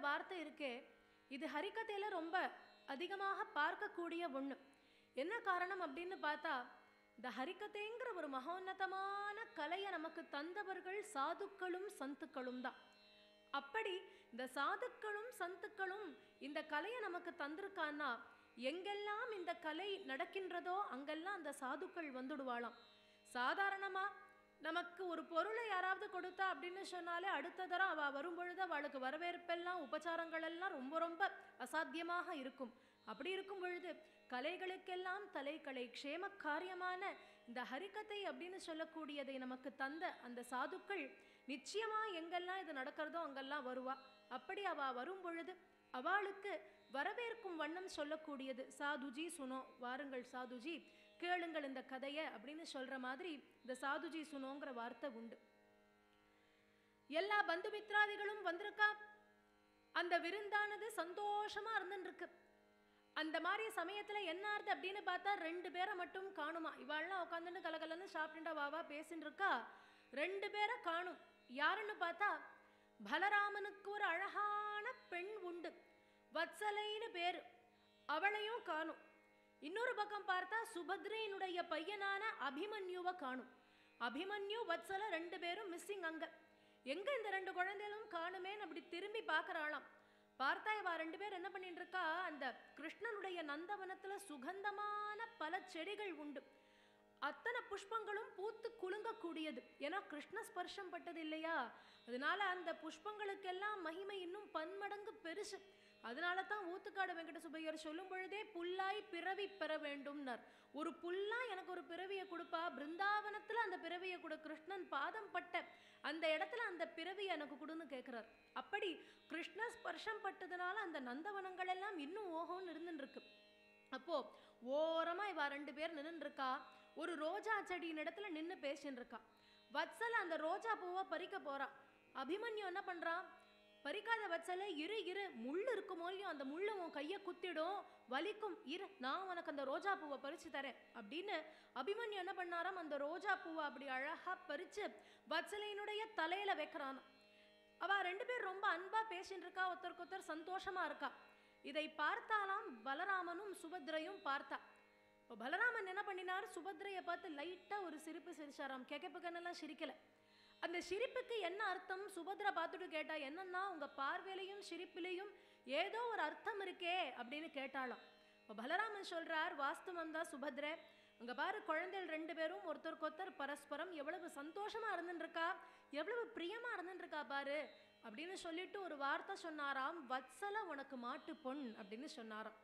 வார்த்தை இருக்கே இது ஹரிக்கதையில ரொம்ப அதிகமாக பார்க்கக்கூடிய ஒண்ணு என்ன காரணம் அப்படின்னு பார்த்தா இந்த ஹரிக்கதைங்கிற ஒரு மகோன்னதமான கலையை நமக்கு தந்தவர்கள் சாதுக்களும் சந்துக்களும் தான் அப்படி இந்த சாதுக்களும் சந்துக்களும் இந்த கலையை நமக்கு தந்திருக்கான்னா எங்கெல்லாம் இந்த கலை நடக்கின்றதோ அங்கெல்லாம் அந்த சாதுக்கள் வந்துடுவாளாம் சாதாரணமா நமக்கு ஒரு பொருளை யாராவது கொடுத்தா அப்படின்னு சொன்னாலே அடுத்த தரம் அவள் வரும்பொழுது அவளுக்கு வரவேற்பெல்லாம் உபச்சாரங்கள் எல்லாம் ரொம்ப ரொம்ப அசாத்தியமாக இருக்கும் அப்படி இருக்கும் பொழுது கலைகளுக்கெல்லாம் தலைக்கலை க்ஷேம காரியமான இந்த ஹரிக்கதை அப்படின்னு சொல்லக்கூடியதை நமக்கு தந்த அந்த சாதுக்கள் நிச்சயமா எங்கெல்லாம் இது நடக்கிறதோ அங்கெல்லாம் வருவா அப்படி அவ வரும் பொழுது அவளுக்கு வரவேற்கும் வண்ணம் சொல்லக்கூடியது சாதுஜி சுனோ வாருங்கள் சாதுஜி கேளுங்கள் இந்த கதையை அப்படின்னு சொல்ற மாதிரி இந்த சாதுஜி சுனோங்கிற வார்த்தை உண்டு எல்லா பந்து மித்ராதிகளும் வந்திருக்கா அந்த விருந்தானது சந்தோஷமா இருந்துருக்கு அந்த மாதிரி சமயத்துல என்ன ஆறுது அப்படின்னு பார்த்தா ரெண்டு பேரை மட்டும் காணுமா இவாள்லாம் உட்காந்துட்டு கலகலன்னு சாப்பிட்டுண்டா வாவா பேசின்னு இருக்கா ரெண்டு பேரை காணும் யாருன்னு பார்த்தா பலராமனுக்கு ஒரு அழகான பெண் உண்டு வத்சலைன்னு பேரு அவளையும் காணும் இன்னொரு பக்கம் பார்த்தா சுபத்ரையினுடைய பையனான அபிமன்யுவை காணும் அபிமன்யு வத்சல ரெண்டு பேரும் மிஸ்ஸிங் அங்க எங்க இந்த ரெண்டு குழந்தைகளும் காணுமேன்னு அப்படி திரும்பி பார்க்கறாளாம் பார்த்தா இவா ரெண்டு பேர் என்ன பண்ணிட்டு இருக்கா அந்த கிருஷ்ணனுடைய நந்தவனத்துல சுகந்தமான பல செடிகள் உண்டு அத்தனை புஷ்பங்களும் பூத்து குலுங்கக்கூடியது ஏன்னா கிருஷ்ண ஸ்பர்ஷம் பட்டது இல்லையா அதனால அந்த புஷ்பங்களுக்கெல்லாம் மகிமை இன்னும் பன்மடங்கு பெருசு அதனால தான் ஊத்துக்காடு வெங்கட சுப்பையர் சொல்லும் பொழுதே புல்லாய் பிறவி பெற வேண்டும்னார் ஒரு புல்லா எனக்கு ஒரு பிறவியை கொடுப்பா பிருந்தாவனத்துல அந்த பிறவியை கொடு கிருஷ்ணன் பாதம் பட்ட அந்த இடத்துல அந்த பிறவியை எனக்கு கொடுன்னு கேட்கிறார் அப்படி கிருஷ்ண ஸ்பர்ஷம் பட்டதுனால அந்த நந்தவனங்கள் எல்லாம் இன்னும் ஓஹோன்னு இருந்துன்னு இருக்கு அப்போ ஓரமா இவ ரெண்டு பேர் நின்று இருக்கா ஒரு ரோஜா செடியின் இடத்துல நின்று பேசின்னு இருக்கா வத்சல அந்த ரோஜா பூவை பறிக்க போறா அபிமன்யு என்ன பண்றான் பறிக்காத வச்சல இரு இரு முள் இருக்குமோ இல்லையோ அந்த முள்ளு உன் கையை குத்திடும் வலிக்கும் இரு நான் உனக்கு அந்த ரோஜா பூவை பறிச்சு தரேன் அப்படின்னு அபிமன்யு என்ன பண்ணாராம் அந்த ரோஜா பூவை அப்படி அழகா பறிச்சு வத்சலையினுடைய தலையில வைக்கிறானாம் அவ ரெண்டு பேர் ரொம்ப அன்பா பேசின்னு இருக்கா ஒருத்தருக்கு ஒருத்தர் சந்தோஷமா இருக்கா இதை பார்த்தாலாம் பலராமனும் சுபத்ரையும் பார்த்தா இப்போ பலராமன் என்ன பண்ணினார் சுபத்ரையை பார்த்து லைட்டா ஒரு சிரிப்பு சிரிச்சாராம் கெக்கப்புக்கன்னெல்லாம் சிரிக்கல அந்த சிரிப்புக்கு என்ன அர்த்தம் சுபத்ரா பார்த்துட்டு கேட்டா என்னன்னா உங்க பார்வையிலையும் சிரிப்பிலையும் ஏதோ ஒரு அர்த்தம் இருக்கே அப்படின்னு கேட்டாளாம் இப்போ பலராமன் சொல்றார் வாஸ்தவம் தான் சுபத்ரை அங்க பாரு குழந்தைகள் ரெண்டு பேரும் ஒருத்தருக்கு ஒருத்தர் பரஸ்பரம் எவ்வளவு சந்தோஷமா இருந்துன்னு இருக்கா எவ்வளவு பிரியமா இருந்துன்னு இருக்கா பாரு அப்படின்னு சொல்லிட்டு ஒரு வார்த்தை சொன்னாராம் வத்சல உனக்கு மாட்டு பொன் அப்படின்னு சொன்னாராம்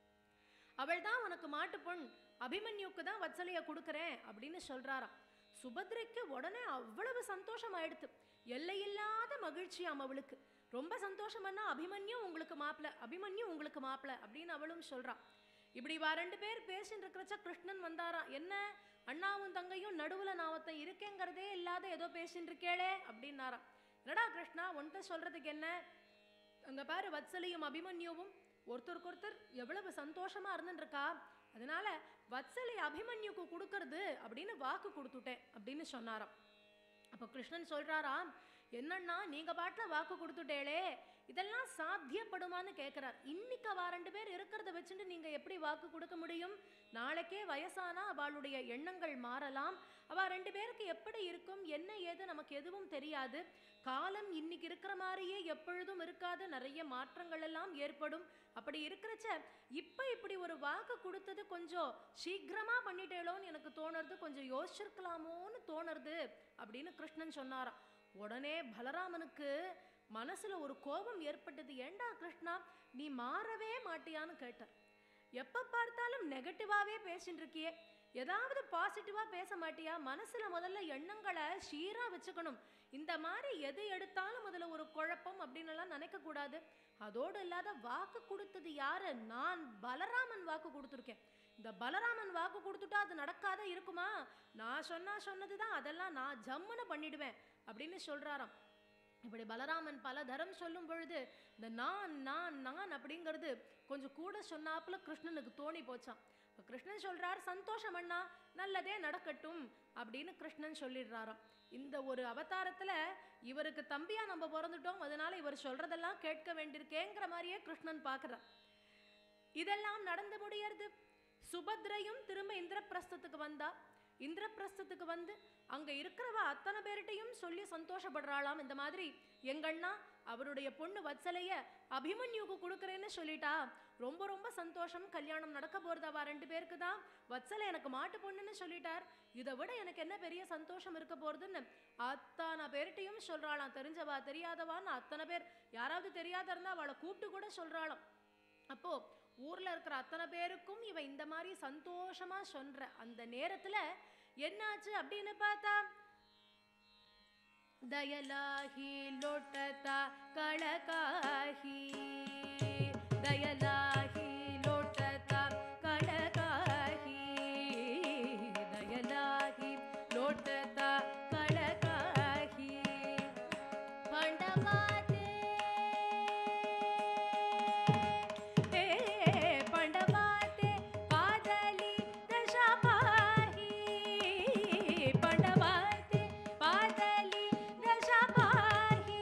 அவள் தான் உனக்கு மாட்டு பொன் அபிமன்யுக்கு தான் வத்சலைய கொடுக்குறேன் அப்படின்னு சொல்றாராம் சுபத்ரைக்கு உடனே அவ்வளவு சந்தோஷம் ஆயிடுத்து எல்லையில்லாத மகிழ்ச்சியாம் அவளுக்கு ரொம்ப சந்தோஷம்னா அபிமன்யு உங்களுக்கு மாப்பிள அபிமன்யு உங்களுக்கு மாப்பிள அப்படின்னு அவளும் சொல்றான் இப்படி வா ரெண்டு பேர் பேசின்னு இருக்கிறச்ச கிருஷ்ணன் வந்தாராம் என்ன அண்ணாவும் தங்கையும் நடுவுல நான் ஒருத்தன் இருக்கேங்கிறதே இல்லாத ஏதோ பேசின்னு இருக்கேளே அப்படின்னாராம் என்னடா கிருஷ்ணா உன்கிட்ட சொல்றதுக்கு என்ன அங்க பாரு வத்சலையும் அபிமன்யுவும் ஒருத்தருக்கு ஒருத்தர் எவ்வளவு சந்தோஷமா இருந்துருக்கா அதனால வத்சலை அபிமன்யுக்கு கொடுக்கறது அப்படின்னு வாக்கு கொடுத்துட்டேன் அப்படின்னு சொன்னாராம் அப்போ கிருஷ்ணன் சொல்றாராம் என்னன்னா நீங்க பாட்டுல வாக்கு கொடுத்துட்டேளே இதெல்லாம் சாத்தியப்படுமான்னு கேட்கிறார் இன்னைக்கு அவ ரெண்டு பேர் இருக்கிறத வச்சுட்டு நீங்க எப்படி வாக்கு கொடுக்க முடியும் நாளைக்கே வயசானா அவளுடைய எண்ணங்கள் மாறலாம் அவ ரெண்டு பேருக்கு எப்படி இருக்கும் என்ன ஏது நமக்கு எதுவும் தெரியாது காலம் இன்னைக்கு இருக்கிற மாதிரியே எப்பொழுதும் இருக்காது நிறைய மாற்றங்கள் எல்லாம் ஏற்படும் அப்படி இருக்கிறச்ச இப்ப இப்படி ஒரு வாக்கு கொடுத்தது கொஞ்சம் சீக்கிரமா பண்ணிட்டேளோன்னு எனக்கு தோணுறது கொஞ்சம் யோசிச்சிருக்கலாமோன்னு தோணுறது அப்படின்னு கிருஷ்ணன் சொன்னாராம் உடனே பலராமனுக்கு மனசுல ஒரு கோபம் ஏற்பட்டது ஏண்டா கிருஷ்ணா நீ மாறவே மாட்டியான்னு கேட்டார் எப்ப பார்த்தாலும் நெகட்டிவாவே பேசிட்டு இருக்கியே ஏதாவது பாசிட்டிவா பேச மாட்டியா மனசுல முதல்ல எண்ணங்களை சீரா வச்சுக்கணும் இந்த மாதிரி எது எடுத்தாலும் முதல்ல ஒரு குழப்பம் அப்படின்னு எல்லாம் நினைக்க கூடாது அதோடு இல்லாத வாக்கு கொடுத்தது யாரு நான் பலராமன் வாக்கு கொடுத்துருக்கேன் இந்த பலராமன் வாக்கு கொடுத்துட்டா அது நடக்காத இருக்குமா நான் சொன்னா சொன்னதுதான் அதெல்லாம் நான் ஜம்முன்னு பண்ணிடுவேன் அப்படின்னு சொல்றாராம் இப்படி பலராமன் பல தரம் சொல்லும் பொழுது இந்த நான் நான் நான் அப்படிங்கிறது கொஞ்சம் கூட சொன்னாப்புல கிருஷ்ணனுக்கு தோணி போச்சான் இப்ப கிருஷ்ணன் சொல்றார் சந்தோஷம் அண்ணா நல்லதே நடக்கட்டும் அப்படின்னு கிருஷ்ணன் சொல்லிடுறாராம் இந்த ஒரு அவதாரத்துல இவருக்கு தம்பியா நம்ம பிறந்துட்டோம் அதனால இவர் சொல்றதெல்லாம் கேட்க வேண்டியிருக்கேங்கிற மாதிரியே கிருஷ்ணன் பார்க்கறார் இதெல்லாம் நடந்து முடியறது சுபத்ரையும் திரும்ப இந்திரபிரஸ்தத்துக்கு வந்தா இந்திரபிரஸ்தத்துக்கு வந்து அங்க இருக்கிறவ அத்தனை பேர்கிட்டையும் சொல்லி சந்தோஷப்படுறாளாம் இந்த மாதிரி எங்கண்ணா அவருடைய பொண்ணு வத்சலைய அபிமன்யுக்கு கொடுக்குறேன்னு சொல்லிட்டா ரொம்ப ரொம்ப சந்தோஷம் கல்யாணம் நடக்க போறதவா ரெண்டு பேருக்கு தான் வத்சலை எனக்கு மாட்டு பொண்ணுன்னு சொல்லிட்டார் இதை விட எனக்கு என்ன பெரிய சந்தோஷம் இருக்க போறதுன்னு அத்தனை பேர்கிட்டையும் சொல்றாளாம் தெரிஞ்சவா தெரியாதவான்னு அத்தனை பேர் யாராவது தெரியாத இருந்தா அவளை கூப்பிட்டு கூட சொல்றாளாம் அப்போ ஊர்ல இருக்கிற அத்தனை பேருக்கும் இவ இந்த மாதிரி சந்தோஷமா சொல்ற அந்த நேரத்துல என்னாச்சு அப்படின்னு பார்த்தா ದಯಲಾಹಿ ಲೋಟತ ಕಳಕಾಹಿ ದಯಲಾಹಿ ಲೋಟತ ಕಳಕಾಹಿ ದಯಲಾಹಿ ಲೋಟತ ಕಳಕಾಹಿ ಪಂಡವಾತೆ ಪಂಡವಾತೆ ಪಾದಲಿ ದಶಪಾಹಿ ಪಂಡವಾತೆ ಪಾದಲಿ ದಶಪಾಹಿ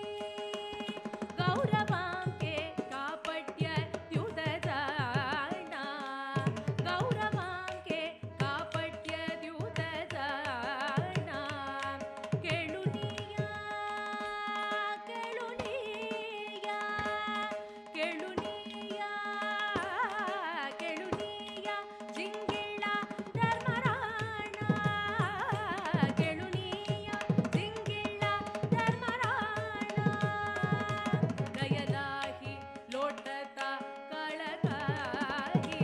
ಗೌರವಾಂಕೆ ಕಾಪಟ್ಯ ದ್ಯುತದಾಣ ಗೌರವಾಂಕೆ ಕಾಪಟ್ಯ ದ್ಯುತದಾಣ ಕೆಳುನಿಯ ಕೆಳುನಿಯ ಕೆಳುನಿಯ ಕೆಳುನಿಯ ಜಿಂಗಿಳ ಧರ್ಮರಾಣ ಕೆಳುನಿಯ ಜಿಂಗಿಳ ಧರ್ಮರಾಣ ದಯಲಾಹಿ ಲೋಟತ ಕಳಕಾಹಿ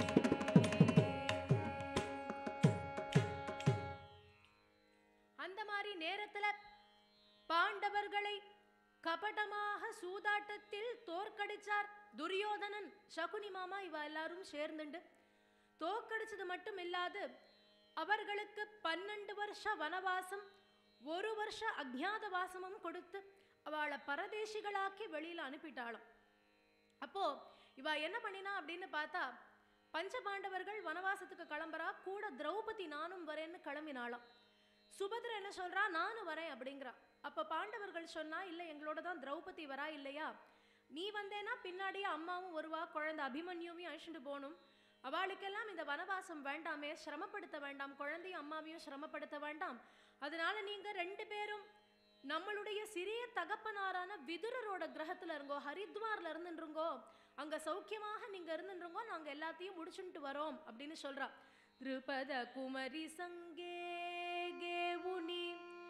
அந்த மாதிரி நேரத்துல பாண்டவர்களை கபடமாக சூதாட்டத்தில் தோற்கடிச்சார் துரியோதனன் சகுனி மாமா இவ எல்லாரும் சேர்ந்துண்டு தோற்கடிச்சது மட்டும் இல்லாது அவர்களுக்கு பன்னெண்டு வருஷ வனவாசம் ஒரு வருஷ அஜ்ஞாத வாசமும் கொடுத்து அவளை பரதேசிகளாக்கி வெளியில அனுப்பிட்டாளாம் அப்போ இவ என்ன பண்ணினா அப்படின்னு பார்த்தா பஞ்சபாண்டவர்கள் வனவாசத்துக்கு கிளம்புறா கூட திரௌபதி நானும் வரேன்னு கிளம்பினாளாம் சுபத்ரா என்ன சொல்றா நானும் வரேன் அப்படிங்கிறா அப்ப பாண்டவர்கள் சொன்னா இல்ல எங்களோட தான் திரௌபதி வரா இல்லையா நீ வந்தேன்னா பின்னாடியே அம்மாவும் வருவா குழந்தை அபிமன்யுவையும் அழிச்சுட்டு போகணும் அவளுக்கெல்லாம் இந்த வனவாசம் வேண்டாமே சிரமப்படுத்த வேண்டாம் குழந்தையும் அம்மாவையும் சிரமப்படுத்த வேண்டாம் அதனால நீங்க ரெண்டு பேரும் நம்மளுடைய சிறிய தகப்பனாரான விதுரரோட கிரகத்துல இருங்கோ ஹரித்வார்ல இருந்துருங்கோ அங்க சௌக்கியமாக நீங்க இருந்துருங்கோ நாங்க எல்லாத்தையும் முடிச்சுட்டு வரோம் அப்படின்னு சொல்றா திருபத குமரி சங்கே கேவுனி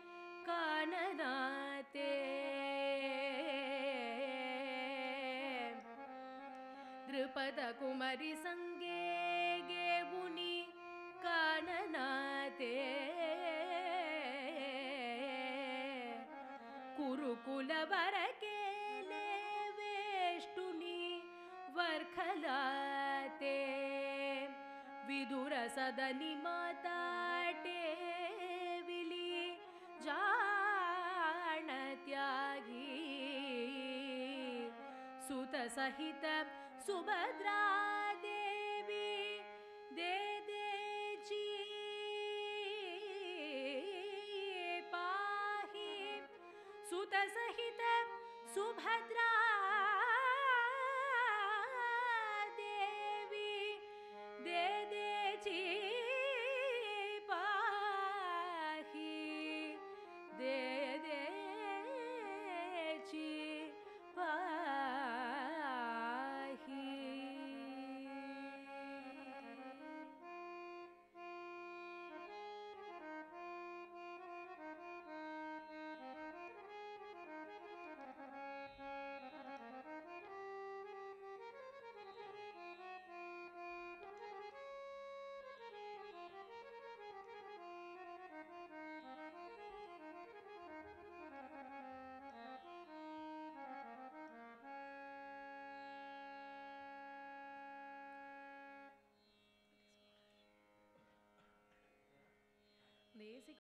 காணனாத்தே திருபத குமரி சங்கே கேவுனி காணனாத்தே ಕುರುಕುಲವರ ಕೇಲೆ ವೇಷ್ಟುನಿ ವರ್ಖಲಾತೆ ವಿದುರ ಸದನಿ ಮಾತಾಟೆ ವಿಲಿ ಜಾಣ ತ್ಯಾಗಿ ಸುತ ಸಹಿತ ಸುಭದ್ರಾ ದೇವಿ ದೇ ದೇಜಿ ಪಾಹಿ ಸುತ ಸಹಿತ ಸುಭದ್ರಾ ದೇವಿ ದೇ ದೇಜಿ ಪಾಹಿ ದೇ ದೇಜಿ ಪಾಹಿ இந்த ஏசி